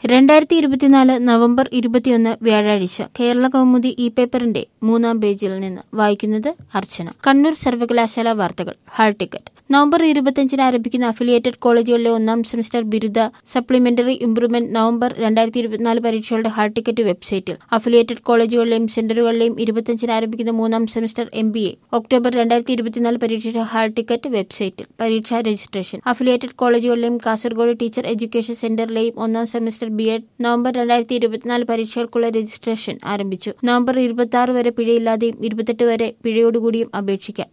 രണ്ടായിരത്തി ഇരുപത്തിനാല് നവംബർ ഇരുപത്തിയൊന്ന് വ്യാഴാഴ്ച കേരള കൗമുദി ഇ പേപ്പറിന്റെ മൂന്നാം പേജിൽ നിന്ന് വായിക്കുന്നത് അർച്ചന കണ്ണൂർ സർവകലാശാല വാർത്തകൾ ഹാൾ ടിക്കറ്റ് നവംബർ ഇരുപത്തിയഞ്ചിന് ആരംഭിക്കുന്ന അഫിലിയേറ്റഡ് കോളേജുകളിലെ ഒന്നാം സെമസ്റ്റർ ബിരുദ സപ്ലിമെന്ററി ഇംപ്രൂവ്മെന്റ് നവംബർ രണ്ടായിരത്തി ഇരുപത്തിനാല് പരീക്ഷകളുടെ ഹാൾ ടിക്കറ്റ് വെബ്സൈറ്റിൽ അഫിലിയേറ്റഡ് കോളേജുകളിലെയും സെന്ററുകളിലെയും ഇരുപത്തിയഞ്ചിന് ആരംഭിക്കുന്ന മൂന്നാം semester M B A October രണ്ടായിരത്തി ഇരുപത്തിനാല് പരീക്ഷയുടെ ഹാൾ ടിക്കറ്റ് വെബ്സൈറ്റിൽ പരീക്ഷാ രജിസ്ട്രേഷൻ അഫിലിയേറ്റഡ് കോളേജുകളിലെയും കാസർഗോഡ് ടീച്ചർ എഡ്യൂക്കേഷൻ സെന്ററിലെയും ഒന്നാം സെമസ്റ്റർ ബി എഡ് നവംബർ രണ്ടായിരത്തി ഇരുപത്തിനാല് പരീക്ഷകൾക്കുള്ള രജിസ്ട്രേഷൻ ആരംഭിച്ചു നവംബർ ഇരുപത്തി ആറ് വരെ പിഴയില്ലാതെയും ഇരുപത്തെട്ട് വരെ പിഴയോടുകൂടിയും അപേക്ഷിക്കാം